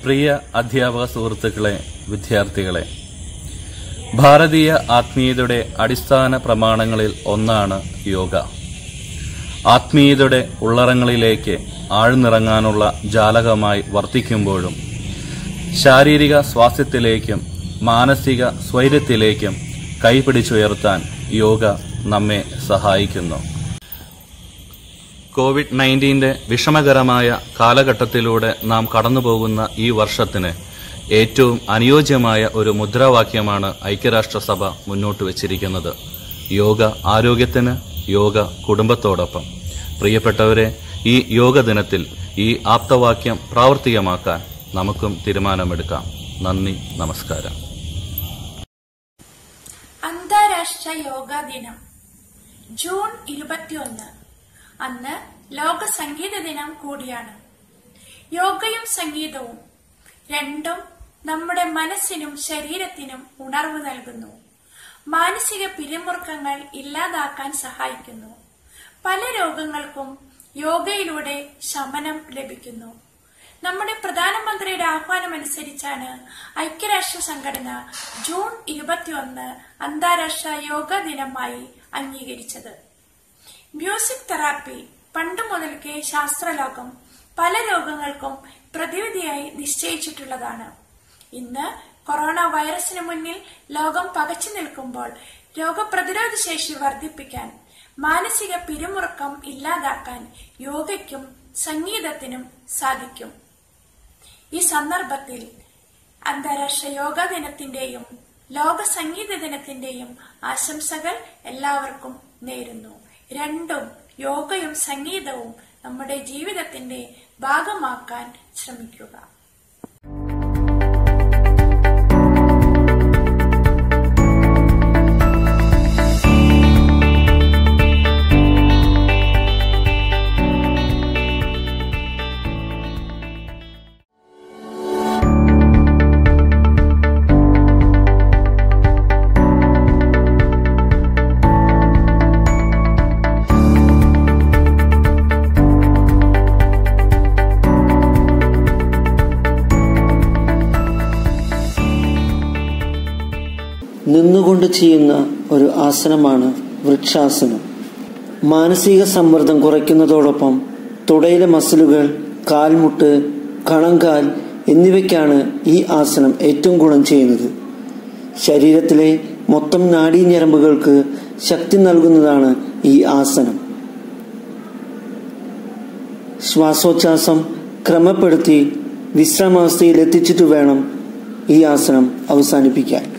പ്രിയ അധ്യാപക സുഹൃത്തുക്കളെ വിദ്യാർത്ഥികളെ ഭാരതീയ ആത്മീയതയുടെ അടിസ്ഥാന പ്രമാണങ്ങളിൽ ഒന്നാണ് യോഗ ആത്മീയതയുടെ ഉള്ളറങ്ങളിലേക്ക് ആഴ്ന്നിറങ്ങാനുള്ള ജാലകമായി വർത്തിക്കുമ്പോഴും ശാരീരിക സ്വാസ്ഥ്യത്തിലേക്കും മാനസിക സ്വൈര്യത്തിലേക്കും കൈപിടിച്ചുയർത്താൻ യോഗ നമ്മെ സഹായിക്കുന്നു കോവിഡ് നയൻറ്റീൻ്റെ വിഷമകരമായ കാലഘട്ടത്തിലൂടെ നാം കടന്നുപോകുന്ന ഈ വർഷത്തിന് ഏറ്റവും അനുയോജ്യമായ ഒരു മുദ്രാവാക്യമാണ് ഐക്യരാഷ്ട്രസഭ മുന്നോട്ട് വച്ചിരിക്കുന്നത് യോഗ ആരോഗ്യത്തിന് യോഗ കുടുംബത്തോടൊപ്പം പ്രിയപ്പെട്ടവരെ ഈ യോഗ ദിനത്തിൽ ഈ ആപ്തവാക്യം പ്രാവർത്തികമാക്കാൻ നമുക്കും തീരുമാനമെടുക്കാം നന്ദി നമസ്കാരം അന്താരാഷ്ട്ര യോഗാ ദിനം ജൂൺ ഇരുപത്തിയൊന്ന് അന്ന് ലോക സംഗീത ദിനം കൂടിയാണ് യോഗയും സംഗീതവും രണ്ടും നമ്മുടെ മനസ്സിനും ശരീരത്തിനും ഉണർവ് നൽകുന്നു മാനസിക പിരിമുറുക്കങ്ങൾ ഇല്ലാതാക്കാൻ സഹായിക്കുന്നു പല രോഗങ്ങൾക്കും യോഗയിലൂടെ ശമനം ലഭിക്കുന്നു നമ്മുടെ പ്രധാനമന്ത്രിയുടെ ആഹ്വാനമനുസരിച്ചാണ് ഐക്യരാഷ്ട്ര സംഘടന ജൂൺ ഇരുപത്തിയൊന്ന് അന്താരാഷ്ട്ര യോഗ ദിനമായി അംഗീകരിച്ചത് മ്യൂസിക് തെറാപ്പി പണ്ട് മുതൽക്കേ ശാസ്ത്രലോകം പല രോഗങ്ങൾക്കും പ്രതിവിധിയായി നിശ്ചയിച്ചിട്ടുള്ളതാണ് ഇന്ന് കൊറോണ വൈറസിന് മുന്നിൽ ലോകം പകച്ചു നിൽക്കുമ്പോൾ രോഗപ്രതിരോധ ശേഷി വർദ്ധിപ്പിക്കാൻ മാനസിക പിരിമുറുക്കം ഇല്ലാതാക്കാൻ യോഗയ്ക്കും സംഗീതത്തിനും സാധിക്കും ഈ സന്ദർഭത്തിൽ അന്താരാഷ്ട്ര യോഗാ ദിനത്തിന്റെയും ലോക സംഗീത ദിനത്തിന്റെയും ആശംസകൾ എല്ലാവർക്കും നേരുന്നു രണ്ടും യോഗയും സംഗീതവും നമ്മുടെ ജീവിതത്തിന്റെ ഭാഗമാക്കാൻ ശ്രമിക്കുക നിന്നുകൊണ്ട് ചെയ്യുന്ന ഒരു ആസനമാണ് വൃക്ഷാസനം മാനസിക സമ്മർദ്ദം കുറയ്ക്കുന്നതോടൊപ്പം തുടയിലെ മസിലുകൾ കാൽമുട്ട് കണങ്കാൽ എന്നിവയ്ക്കാണ് ഈ ആസനം ഏറ്റവും ഗുണം ചെയ്യുന്നത് ശരീരത്തിലെ മൊത്തം നാഡീഞരമ്പുകൾക്ക് ശക്തി നൽകുന്നതാണ് ഈ ആസനം ശ്വാസോച്ഛ്വാസം ക്രമപ്പെടുത്തി വിശ്രമാവസ്ഥയിൽ എത്തിച്ചിട്ട് വേണം ഈ ആസനം അവസാനിപ്പിക്കാൻ